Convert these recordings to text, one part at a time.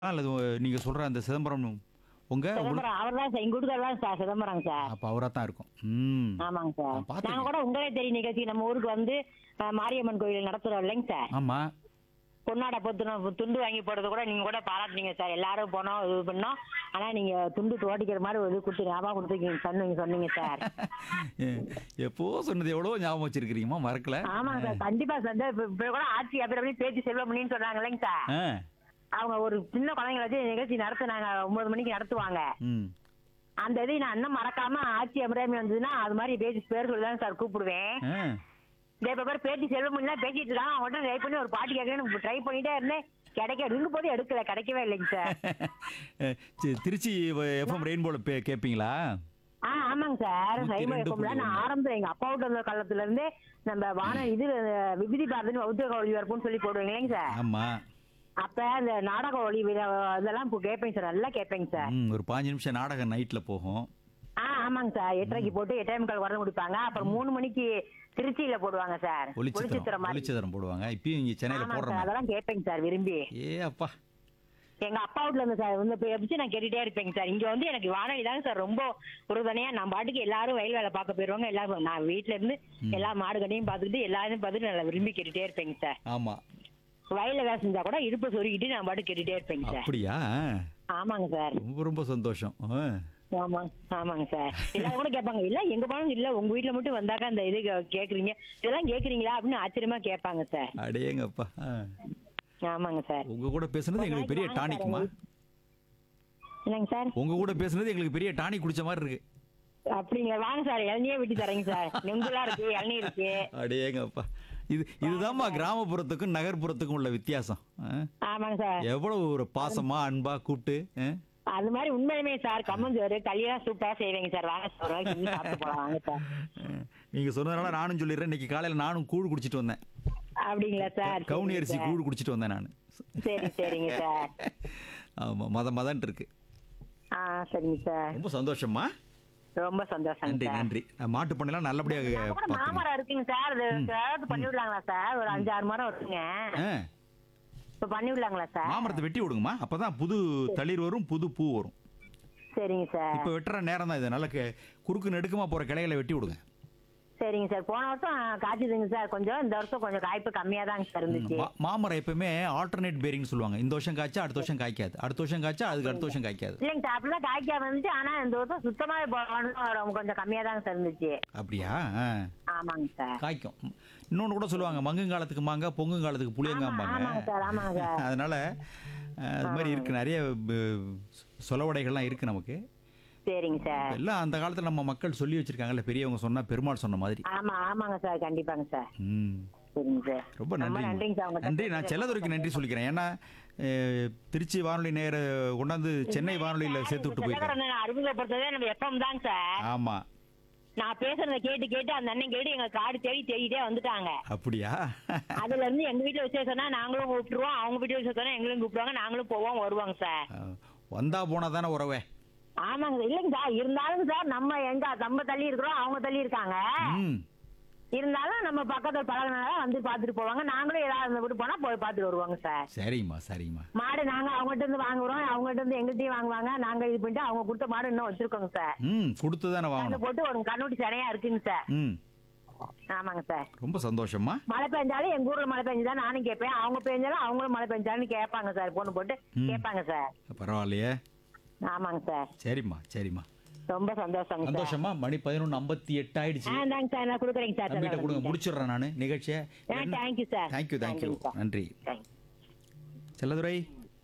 அல்லது நீங்க சொல்ற அந்த சிதம்பரம் உங்க உங்களுக்கு- சிதம்பரம் அவர் தான் சார் எங்க வீட்டுக்காரர் தான் சார் சிதம்பரம் சார் அப்ப அவரா தான் இருக்கும் ம் ஆமாங்க சார் நான் பார்த்திருக்கேன். நாங்க கூட உங்களே தெரியும் நிகழ்ச்சி நம்ம ஊருக்கு வந்து அஹ், மாரியம்மன் கோயில் நடத்துறோம் இல்லைங்க சார் ஆமா பொன்னாடை பொத்துனோம் துண்டு வாங்கி போடுறது கூட நீங்க கூட பாராட்டுனீங்க சார் எல்லாரும் போனோம் இது பண்ணோம் ஆனா நீங்க துண்டு தோட்டிக்கிற மாதிரி ஒரு இது கொடுத்து ஞாபகம் கொடுத்துருக்கீங்க சொன்னீங்க சொன்னீங்க சார் எப்போ சொன்னது எவ்வளவு ஞாபகம் வச்சிருக்கிறீங்கம்மா மறக்கல ஆமாங்க சார் கண்டிப்பா சார் இந்த இப்ப இப்ப கூட ஆட்சி அப்படி அப்படி பேச்சு செல்வமணின்னு சொன்னாங்க இல்லைங்க சார் ஆ. அவங்க ஒரு சின்ன குழந்தைங்களை வச்சு நிகழ்ச்சி நடத்துனாங்க ஒன்பது மணிக்கு நடத்துவாங்க ம் அந்த இதை நான் இன்னும் மறக்காம ஆட்சி அபிராமி வந்ததுன்னா அது மாதிரி பேச்சு பேர் சொல்லி தான் சார் கூப்பிடுவேன் ஆ. இந்த இப்ப பேர் பேட்டி செல்வமணிலாம் பேசிட்டு இருக்காங்க அவங்கள்ட்ட ட்ரை பண்ணி ஒரு பாட்டு கேட்கணும்னு ட்ரை பண்ணிட்டே இருந்தேன் கிடைக்க ரிங்கு போது எடுக்கல கிடைக்கவே இல்லைங்க சார் சி- திருச்சி எஃப்எம் ரெயின்போல பே- கேட்பீங்களா ஆ ஆமாங்க சார் நூத்தி சைவ ரெண்டு எப்பம்ல புள்ளி நான் ஒண்ணு. ஆரம்பத்துல எங்க அப்பா வீட்டு வந்த காலத்துல இருந்தே நம்ம வான இது அஹ், விபூதி பாரதின்னு வௌத்திக ஒளி வரப்புன்னு சொல்லி போடுவீங்க இல்லைங்க சார் ஆமா அப்ப அந்த நாடக ஒளி விழா இதெல்லாம் இப்போ கேட்பேங்க சார் நல்லா கேட்பேங்க சார் ம், ஒரு பாஞ்சு நிமிஷம் நாடகம் நைட்ல போகும் ஆ ஆமாங்க சார் எட்டரைக்கு போட்டு எட்டே முக்கால் வரது முடிப்பாங்க அப்புறம் மூணு மணிக்கு திருச்சியில போடுவாங்க சார் ஒளிச்சித்திரம் ஒளிச்சித்திரம் மாதிரி ஒளிச்சித்திரம் போடுவாங்க இப்பயும் இங்க சென்னையில ஆமாங்க சார் போடுறோம் அதெல்லாம் கேட்பேங்க சார் விரும்பி ஏ அப்பா எங்க அப்பா வீட்ல இருந்து சார் வந்து போய் எப்படி நான் கேட்டுட்டே இருப்பேங்க சார் இங்க வந்து எனக்கு வானொலி தாங்க சார் ரொம்ப உறுதுணையா நான் பாட்டுக்கு எல்லாரும் வயல் வேலை பார்க்க போயிருவாங்க எல்லாரும் நான் வீட்ல இருந்து எல்லா மாடு கடையும் பார்த்துக்கிட்டு எல்லாரும் பார்த்துட்டு நல்லா விரும்பி கேட்டுட்டே இருப்பேங்க சார் ஆமா வயல்ல வேலை செஞ்சா கூட இடுப்பு சொருகிட்டு நான் பாட்டு கேட்டுட்டே இருப்பேங்க சார் அப்படியா ஆமாங்க சார் ரொம்ப ரொம்ப சந்தோஷம் ஆ. ஆமாங்க ஆமாங்க சார் எல்லாரும் கூட கேட்பாங்க இல்ல எங்க போனாலும் இல்ல உங்க வீட்ல மட்டும் வந்தாக்கா அந்த இது கே- கேக்குறீங்க இதெல்லாம் கேக்குறீங்களா அப்படின்னு ஆச்சரியமா கேட்பாங்க சார் அடேங்கப்பா ஆ. ஆமாங்க சார் உங்க கூட பேசுனது எங்களுக்கு பெரிய டானிக்குமா என்னங்க சார் உங்க கூட பேசுனது எங்களுக்கு பெரிய டானிக் குடிச்ச மாதிரி இருக்கு அப்படிங்களா வாங்க சார் இளநியே வெட்டி தரேங்க சார் நெங்குலாம் இருக்கு இளநீ இருக்கு அடேங்கப்பா இது இதுதாம்மா கிராமப்புறத்துக்கும் நகர்ப்புறத்துக்கும் உள்ள வித்தியாசம் ஆ? ஆமாங்க சார் எவ்வளவு ஒரு பாசமா அன்பா கூப்பிட்டு ஆ? அது மாதிரி உண்மையுமே சார் கம்மஞ்சோறு களியெல்லாம் சூப்பரா செய்வீங்க சார் வாங்க சார் ஒரு நாளைக்கு செஞ்சு சாப்பிட்டு போலாம் வாங்க சார் நீங்க சொன்னதுனால நானும் சொல்லிடுறேன் இன்னைக்கு காலையில நானும் கூழ் குடிச்சிட்டு வந்தேன் அப்படிங்களா சார் கவுனி சரிங்க அரிசி சார். கூழ் குடிச்சிட்டு வந்தேன் நான் சரி சரிங்க சார் ஆமா மத மதன் இருக்கு ஆ சரிங்க சார் ரொம்ப சந்தோஷமா ரொம்ப சந்தோஷம் நன்றி சார் நன்றி மாட்டு பண்ணலாம் நல்லபடியாக நம்ம கூட பார்த்துங்க மாமரம் இருக்குங்க சார் அது ஏதாவது பண்ணி விடலாங்களா சார் ஒரு அஞ்சு ஆறு மரம் இருக்குங்க ஆ, இப்ப பண்ணி விடலாங்களா சார் மாமரத்தை வெட்டி விடுங்கம்மா அப்பதான் புது தளிர் வரும் புது பூ வரும் சரிங்க சார் இப்ப வெட்டுற நேரம் தான் இது நல்ல கெ- குறுக்கு நெடுக்குமா போற கிளைகளை வெட்டி விடுங்க சரிங்க சார் போன வருஷம் காய்ச்சதுங்க சார் கொஞ்சம் இந்த வருஷம் கொஞ்சம் காய்ப்பு கம்மியா தாங்க சார் இருந்துச்சு மா- மாமரம் எப்பவுமே ஆல்டர்னேட் பேரிங் சொல்லுவாங்க இந்த வருஷம் காய்ச்சா அடுத்த வருஷம் காய்க்காது அடுத்த வருஷம் காய்ச்சா அதுக்கு அடுத்த வருஷம் காய்க்காது இல்லைங்க சார் அப்படிலாம் காய்க்காம இருந்துச்சு ஆனா இந்த வருஷம் சுத்தமாவே போகணும் கொஞ்சம் கம்மியா தாங்க சார் இருந்துச்சு அப்படியா ஆ. ஆமாங்க சார் காய்க்கும் இன்னொன்று கூட சொல்லுவாங்க மங்குங்காலத்துக்கு மாங்க பொங்குங்காலத்துக்கு ஆமாங்க புளியங்காம்பாங்க சார் ஆமாங்க சார் அதனால அஹ், அது மாதிரி இருக்கு நிறைய ப- சொலவடைகள்லாம் இருக்கு நமக்கு சரிங்க சார் எல்லாம் அந்த காலத்துல நம்ம மக்கள் சொல்லி வச்சிருக்காங்கல்ல பெரியவங்க சொன்னா பெருமாள் சொன்ன மாதிரி ஆமா ஆமாங்க சார் கண்டிப்பாங்க சார் ம் சரிங்க சார் ரொம்ப நன்றி நன்றிங்க சார் உங்க நன்றி நான் செல்லதுரைக்கு நன்றி சொல்லிக்கிறேன் ஏன்னா அஹ், திருச்சி வானொலி நேர கொண்டாந்து சென்னை வானொலியில சேர்த்து விட்டு போயிருக்கேன் செல்லகரனை அறிமுகப்படுத்ததே நம்ம எஃப்எம் தாங்க சார் ஆமா நான் பேசுறத கேட்டு கேட்டு அந்த அண்ணன் கேட்டு எங்க காடு தேடி தேடிட்டே வந்துட்டாங்க அப்படியா அதுல இருந்து எங்க வீட்டுல விசேஷம்னா நாங்களும் கூப்பிட்டுருவோம் அவங்க வீட்டுல விசேஷம்னா எங்களும் கூப்பிடுவாங்க நாங்களும் போவோம் வருவாங்க சார் அஹ், வந்தா போனா தானே உறவே ஆமாங்க சார் இல்லைங்க சார் இருந்தாலும் சார் நம்ம எங்க நம்ம தள்ளி இருக்கிறோம் அவங்க தள்ளி இருக்காங்க ம் இருந்தாலும் நம்ம பக்கத்துல பழகினால வந்து பாத்துட்டு போவாங்க நாங்களும் ஏதாவது இருந்த வீட்டு போனா போய் பாத்துட்டு வருவாங்க சார் சரிம்மா சரிம்மா மாடு நாங்க அவங்ககிட்ட இருந்து வாங்குறோம் அவங்ககிட்ட இருந்து எங்கள்கிட்டயும் வாங்குவாங்க நாங்க இது பண்ணிட்டு அவங்க கொடுத்த மாடு இன்னும் வச்சிருக்கோங்க சார் ம் கொடுத்து தானே அதை வாங்கணும் போட்டு ஒரு கண்ணுட்டி சனையா இருக்குங்க சார் ம் ஆமாங்க சார் ரொம்ப சந்தோஷம்மா மழை பெஞ்சாலும் எங்க ஊர்ல மழை பெஞ்சதா நானும் கேட்பேன் அவங்க பெஞ்சாலும் அவங்களும் மழை பெஞ்சாலும் கேட்பாங்க சார் பொண்ணு போட்டு ம். கேட்பாங்க சார் பரவாயில்லையே ஆமாங்க சார் சரிம்மா சரிம்மா ரொம்ப சந்தோஷங்க சார் சந்தோஷமா மணி பதினொன்று ஐம்பத்தி எட்டு ஆயிடுச்சு ஆ இந்தாங்க சார் நான் கொடுக்குறேங்க சார் தம்பிகிட்ட கொடுங்க முடிச்சிடுறேன் நான் நிகழ்ச்சியை ஆ thank you sir thank you thank you sir நன்றி தேங்க்யூ செல்லதுரை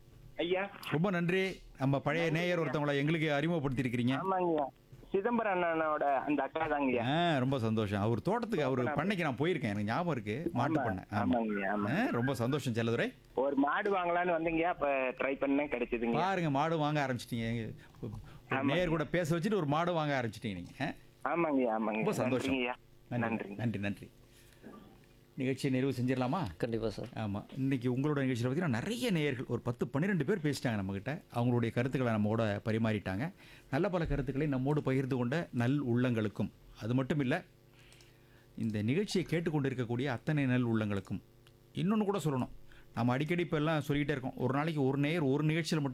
ஐயா ரொம்ப நன்றி நம்ம பழைய நேயர் ஒருத்தவங்கள எங்களுக்கு அறிமுகப்படுத்தியிருக்கிறீங்க ஆமாங்கய்யா சிதம்பரம் அண்ணனோட அந்த அக்கா தாங்கய்யா ஆ ரொம்ப சந்தோஷம் அவர் தோட்டத்துக்கு அவர் பண்ணைக்கு நான் போயிருக்கேன் எனக்கு ஞாபகம் இருக்கு மாட்டு பண்ணை ஆமா ஆமாங்கய்யா ஆமா ஆ, ரொம்ப சந்தோஷம் செல்லதுரை ஒரு மாடு வாங்கலாம்னு வந்தீங்க அப்ப ட்ரை பண்ணேன் கிடைச்சதுங்க பாருங்க மாடு வாங்க ஆரம்பிச்சிட்டீங்க ஒரு நேயர் கூட பேச வச்சுட்டு ஒரு மாடு வாங்க ஆரம்பிச்சிட்டீங்க நீங்க ஆ? ஆமாங்கய்யா ஆமாங்க ரொம்ப சந்தோஷம் நன்றிங்கய்யா நன்றி நன்றி நன்றி நன்றி நிகழ்ச்சியை நிறைவு செஞ்சிடலாமா கண்டிப்பாக சார் ஆமாம் இன்னைக்கு உங்களோட நிகழ்ச்சியில் பார்த்தீங்கன்னா நிறைய நேயர்கள் ஒரு பத்து பன்னிரெண்டு பேர் பேசிட்டாங்க நம்மக்கிட்ட அவங்களுடைய கருத்துக்களை நம்மோட பரிமாறிட்டாங்க நல்ல பல கருத்துக்களை நம்மோடு பகிர்ந்து கொண்ட நல் உள்ளங்களுக்கும் அது மட்டும் இல்லை இந்த நிகழ்ச்சியை கேட்டுக்கொண்டு இருக்கக்கூடிய அத்தனை நல் உள்ளங்களுக்கும் இன்னொன்று கூட சொல்லணும் நம்ம அடிக்கடி இப்போ எல்லாம் சொல்லிக்கிட்டே இருக்கோம் ஒரு நாளைக்கு ஒரு நேயர் ஒரு நிகழ்ச்சியில் மட்டும்